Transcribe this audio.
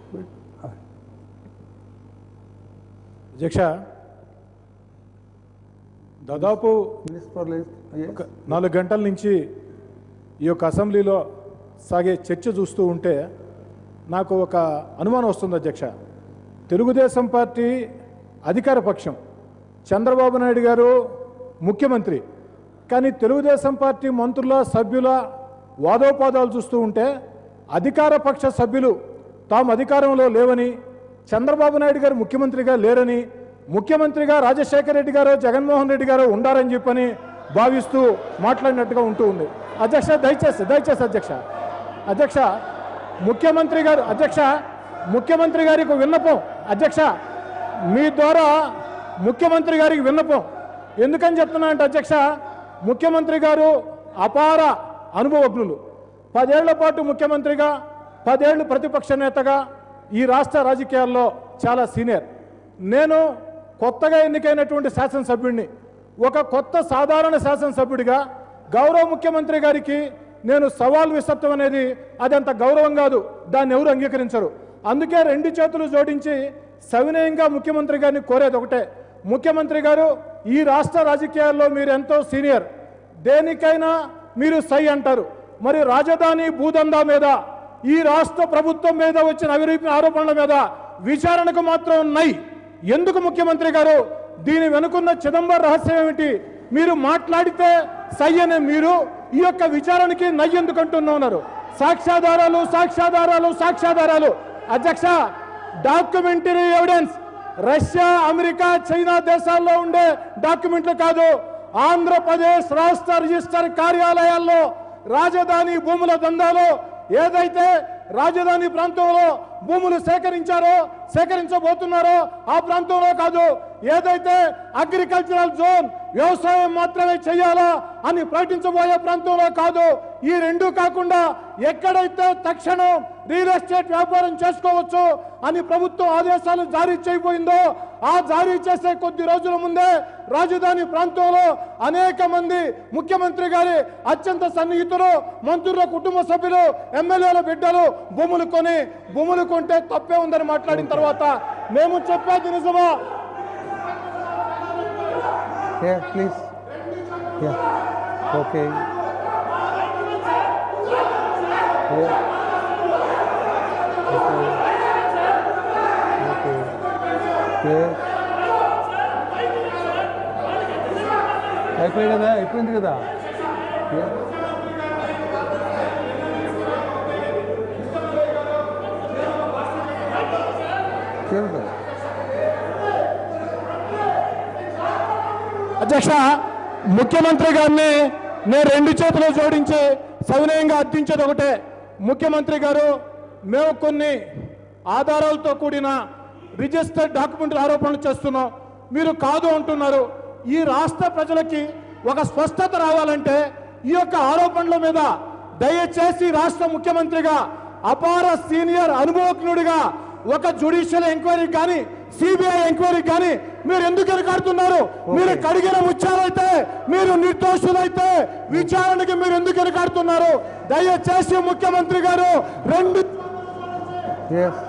అధ్యక్ష దాదాపు Minister for List, yes. ఒక నాలుగు గంటల నుంచి ఈ యొక్క అసెంబ్లీలో సాగే చర్చ చూస్తూ ఉంటే నాకు ఒక అనుమానం వస్తుంది అధ్యక్ష తెలుగుదేశం పార్టీ అధికార పక్షం చంద్రబాబు నాయుడు గారు ముఖ్యమంత్రి కానీ తెలుగుదేశం పార్టీ మంత్రుల సభ్యుల వాదోపాదాలు చూస్తూ ఉంటే అధికార పక్ష సభ్యులు తాము అధికారంలో లేవని చంద్రబాబు నాయుడు గారు ముఖ్యమంత్రిగా లేరని ముఖ్యమంత్రిగా రాజశేఖర రెడ్డి గారు జగన్మోహన్ రెడ్డి గారు ఉండారని చెప్పని భావిస్తూ మాట్లాడినట్టుగా ఉంటూ ఉంది అధ్యక్ష దయచేసి దయచేసి అధ్యక్ష అధ్యక్ష ముఖ్యమంత్రి గారు అధ్యక్ష ముఖ్యమంత్రి గారికి విన్నపం అధ్యక్ష మీ ద్వారా ముఖ్యమంత్రి గారికి విన్నపం ఎందుకని చెప్తున్నా అంటే అధ్యక్ష ముఖ్యమంత్రి గారు అపార అనుభవజ్ఞులు పదేళ్ల పాటు ముఖ్యమంత్రిగా పదేళ్లు ప్రతిపక్ష నేతగా ఈ రాష్ట్ర రాజకీయాల్లో చాలా సీనియర్ నేను కొత్తగా ఎన్నికైనటువంటి శాసనసభ్యుడిని ఒక కొత్త సాధారణ శాసనసభ్యుడిగా గౌరవ ముఖ్యమంత్రి గారికి నేను సవాల్ విసత్వం అనేది అది అంత గౌరవం కాదు దాన్ని ఎవరు అంగీకరించరు అందుకే రెండు చేతులు జోడించి సవినయంగా ముఖ్యమంత్రి గారిని కోరేది ఒకటే ముఖ్యమంత్రి గారు ఈ రాష్ట్ర రాజకీయాల్లో మీరు ఎంతో సీనియర్ దేనికైనా మీరు సై అంటారు మరి రాజధాని భూదందా మీద ఈ రాష్ట్ర ప్రభుత్వం మీద వచ్చిన అవినీతి ఆరోపణల మీద విచారణకు మాత్రం నై ఎందుకు ముఖ్యమంత్రి గారు దీని వెనుకున్న చిదంబర రహస్యం ఏమిటి మీరు మాట్లాడితే సై అనే మీరు ఈ యొక్క విచారణకి నై ఎందుకు అంటున్నారు సాక్ష్యాధారాలు సాక్ష్యాధారాలు సాక్ష్యాధారాలు అధ్యక్ష documentary evidence Russia America China దేశాల్లో ఉండే డాక్యుమెంట్లు కాదు ఆంధ్రప్రదేశ్ రాష్ట్ర రిజిస్టర్ కార్యాలయాల్లో రాజధాని భూముల దందాలో ఏదైతే రాజధాని ప్రాంతంలో భూములు సేకరించారో సేకరించబోతున్నారో ఆ ప్రాంతంలో కాదు ఏదైతే అగ్రికల్చరల్ జోన్ వ్యవసాయం మాత్రమే చేయాలా అని ప్రకటించబోయే ప్రాంతంలో కాదు ఈ రెండు కాకుండా ఎక్కడైతే తక్షణం రియల్ ఎస్టేట్ వ్యాపారం చేసుకోవచ్చు అని ప్రభుత్వం ఆదేశాలు జారీ చేయబోయిందో ఆ జారీ చేసే కొద్ది రోజుల ముందే రాజధాని ప్రాంతంలో అనేక మంది ముఖ్యమంత్రి గారి అత్యంత సన్నిహితులు మంత్రుల కుటుంబ సభ్యులు ఎమ్మెల్యేల బిడ్డలు భూములు కొని భూములు కొంటే తప్పే ఉందని మాట్లాడిన తర్వాత మేము చెప్పేది నిజమా Yeah, please. Yeah. Okay. Yeah. Okay. Okay. Yeah. అయిపోయి కదా అయిపోయింది కదా Yeah. చేరుతా అధ్యక్ష ముఖ్యమంత్రి గారిని నేను రెండు చేతులు జోడించి సవినయంగా అర్థించేది ఒకటే ముఖ్యమంత్రి గారు మేము కొన్ని ఆధారాలతో కూడిన రిజిస్టర్డ్ డాక్యుమెంట్ ఆరోపణలు చేస్తున్నాం మీరు కాదు అంటున్నారు ఈ రాష్ట్ర ప్రజలకి ఒక స్పష్టత రావాలంటే ఈ యొక్క ఆరోపణల మీద దయచేసి రాష్ట్ర ముఖ్యమంత్రిగా అపార సీనియర్ అనుభవజ్ఞుడిగా ఒక జ్యుడిషియల్ ఎంక్వైరీ కానీ సిబిఐ ఎంక్వైరీ కానీ మీరు ఎందుకు ఎనకాడుతున్నారు మీరు కడిగిన ముచ్చారైతే మీరు నిర్దోషులైతే విచారణకి మీరు ఎందుకు ఎనకాడుతున్నారు దయచేసి ముఖ్యమంత్రి గారు రెండు Yes.